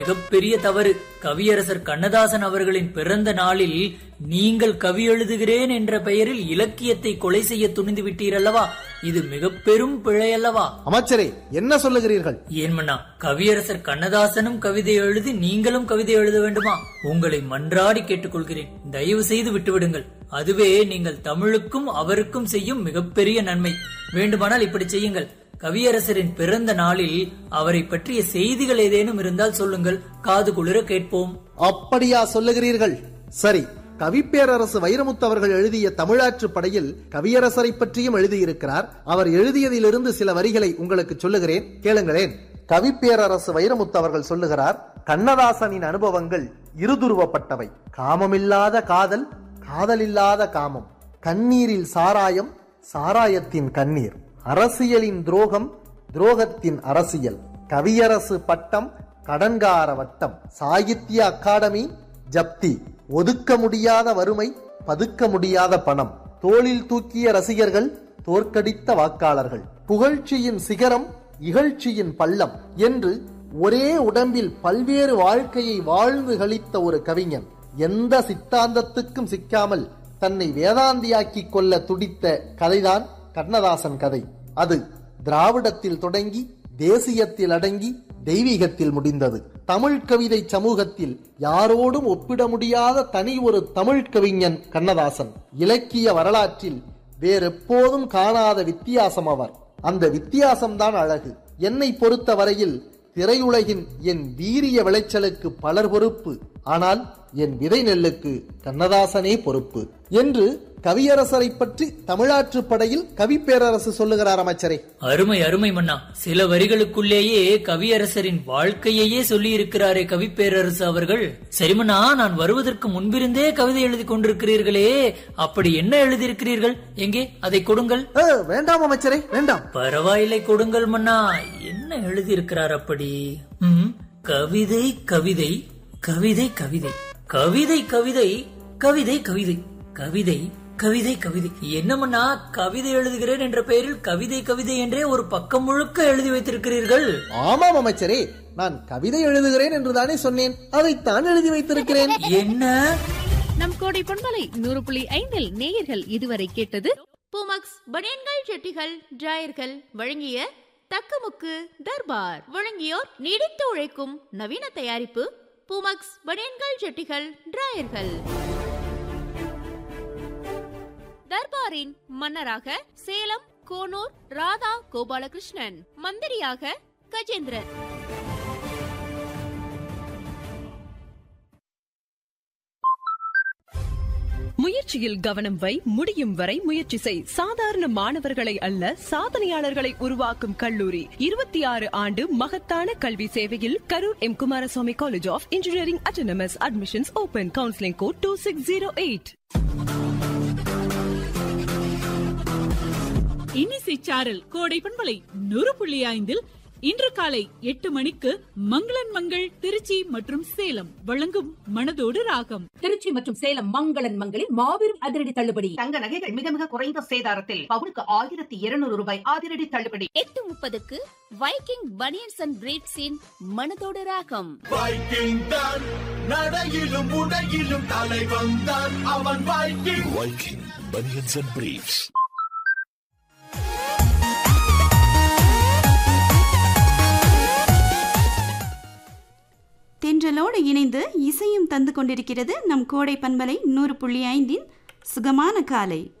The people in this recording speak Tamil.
மிகப்பெரிய தவறு கவியரசர் கண்ணதாசன் அவர்களின் பிறந்த நாளில் நீங்கள் கவி எழுதுகிறேன் என்ற பெயரில் இலக்கியத்தை கொலை செய்ய துணிந்து விட்டீரல்லவா இது மிக பெரும் பிழை அல்லவா அமைச்சரே என்ன சொல்லுகிறீர்கள் ஏன் மன்னா கவியரசர் கண்ணதாசனும் கவிதை எழுதி நீங்களும் கவிதை எழுத வேண்டுமா உங்களை மன்றாடி கேட்டுக்கொள்கிறேன் தயவு செய்து விட்டுவிடுங்கள் அதுவே நீங்கள் தமிழுக்கும் அவருக்கும் செய்யும் மிகப்பெரிய நன்மை வேண்டுமானால் இப்படி செய்யுங்கள் கவியரசரின் பிறந்த நாளில் அவரை பற்றிய செய்திகள் ஏதேனும் இருந்தால் சொல்லுங்கள் காது குளிர கேட்போம் அப்படியா சொல்லுகிறீர்கள் சரி கவிப்பேரரசு வைரமுத்து அவர்கள் எழுதிய தமிழாற்று படையில் கவியரசரை பற்றியும் எழுதியிருக்கிறார் அவர் எழுதியதிலிருந்து சில வரிகளை உங்களுக்கு சொல்லுகிறேன் கேளுங்களேன் கவிப்பேரரசு வைரமுத்து அவர்கள் சொல்லுகிறார் கண்ணதாசனின் அனுபவங்கள் இருதுருவப்பட்டவை காமமில்லாத காதல் காதலில்லாத காமம் கண்ணீரில் சாராயம் சாராயத்தின் கண்ணீர் அரசியலின் துரோகம் துரோகத்தின் அரசியல் கவியரசு பட்டம் கடன்கார வட்டம் சாகித்ய அகாடமி ஜப்தி ஒதுக்க முடியாத வறுமை பதுக்க முடியாத பணம் தோளில் தூக்கிய ரசிகர்கள் தோற்கடித்த வாக்காளர்கள் புகழ்ச்சியின் சிகரம் இகழ்ச்சியின் பள்ளம் என்று ஒரே உடம்பில் பல்வேறு வாழ்க்கையை வாழ்ந்து கழித்த ஒரு கவிஞன் எந்த சித்தாந்தத்துக்கும் சிக்காமல் தன்னை வேதாந்தியாக்கிக் கொள்ள துடித்த கதைதான் கண்ணதாசன் கதை அது திராவிடத்தில் தொடங்கி தேசியத்தில் அடங்கி தெய்வீகத்தில் முடிந்தது தமிழ் கவிதை சமூகத்தில் யாரோடும் ஒப்பிட முடியாத தனி ஒரு தமிழ் கவிஞன் கண்ணதாசன் இலக்கிய வரலாற்றில் வேறெப்போதும் காணாத வித்தியாசம் அவர் அந்த வித்தியாசம்தான் அழகு என்னை பொறுத்த வரையில் திரையுலகின் என் வீரிய விளைச்சலுக்கு பலர் பொறுப்பு ஆனால் என் விதை நெல்லுக்கு கண்ணதாசனே பொறுப்பு என்று கவியரசரை பற்றி தமிழாற்று படையில் கவிப்பேரரசு சொல்லுகிறார் அமைச்சரே அருமை அருமை மன்னா சில வரிகளுக்குள்ளேயே கவியரசரின் வாழ்க்கையையே சொல்லி இருக்கிறாரே கவிப்பேரரசு அவர்கள் சரி மன்னா நான் வருவதற்கு முன்பிருந்தே கவிதை எழுதி கொண்டிருக்கிறீர்களே அப்படி என்ன எழுதியிருக்கிறீர்கள் எங்கே அதை கொடுங்கள் ஆ, வேண்டாம் அமைச்சரே வேண்டாம் பரவாயில்லை கொடுங்கள் மன்னா என்ன எழுதியிருக்கிறார் அப்படி ம், கவிதை கவிதை கவிதை கவிதை கவிதை கவிதை கவிதை கவிதை கவிதை கவிதை கவிதை என்ன மன்னா கவிதை எழுதுகிறேன் என்ற பெயரில் கவிதை கவிதை என்றே ஒரு பக்கம் முழுக்க எழுதி வைத்திருக்கிறீர்கள் ஆமாம் அமைச்சரே நான் கவிதை எழுதுகிறேன் என்றுதானே சொன்னேன் அதைத்தான் எழுதி வைத்திருக்கிறேன் என்ன நம் கோடை பொன்மலை நூறு புள்ளி ஐந்தில் நேயர்கள் இதுவரை கேட்டது பூமக்ஸ் பனியன்கள் செட்டிகள் டிராயர்கள் வழங்கிய தக்கமுக்கு தர்பார் வழங்கியோர் நீடித்து உழைக்கும் நவீன தயாரிப்பு பூமக்ஸ் பனியன்கள் செட்டிகள் டிராயர்கள் தர்பாரின் மன்னராக சேலம் கோனூர் ராதா கோபாலகிருஷ்ணன் மந்திரியாக கஜேந்திரன் முயற்சியில் கவனம் வை முடியும் வரை முயற்சி செய் சாதாரண மாணவர்களை அல்ல சாதனையாளர்களை உருவாக்கும் கல்லூரி இருபத்தி ஆறு ஆண்டு மகத்தான கல்வி சேவையில் Karur M Kumaraswamy college of engineering autonomous admissions open counselling code two six zero eight இன்னிசை சாரல் கோடை பண்பலை நூறு புள்ளி ஐந்தில் இன்று காலை எட்டு மணிக்கு மங்களன் மங்கள் திருச்சி மற்றும் சேலம் வழங்கும் மனதோடு ராகம் திருச்சி மற்றும் சேலம் மங்களன் மங்களில் மாபெரும் அதிரடி தள்ளுபடி தங்க நகைகள் மிக மிக குறைந்த சேதாரத்தில் பவுனுக்கு ஆயிரத்தி இருநூறு ரூபாய் அதிரடி தள்ளுபடி எட்டு முப்பதுக்கு வைக்கிங் பனியன்ஸ் அண்ட் பிரீட்ஸின் மனதோடு ராகம் வைக்கிங் தான் நடையிலும் உடையிலும் தலை வந்தான் அவன் Viking Viking banians and briefs தென்றலோடு இணைந்து இசையும் தந்து கொண்டிருக்கிறது நம் கோடை பண்பலை நூறு புள்ளி ஐந்தின் சுகமான காலை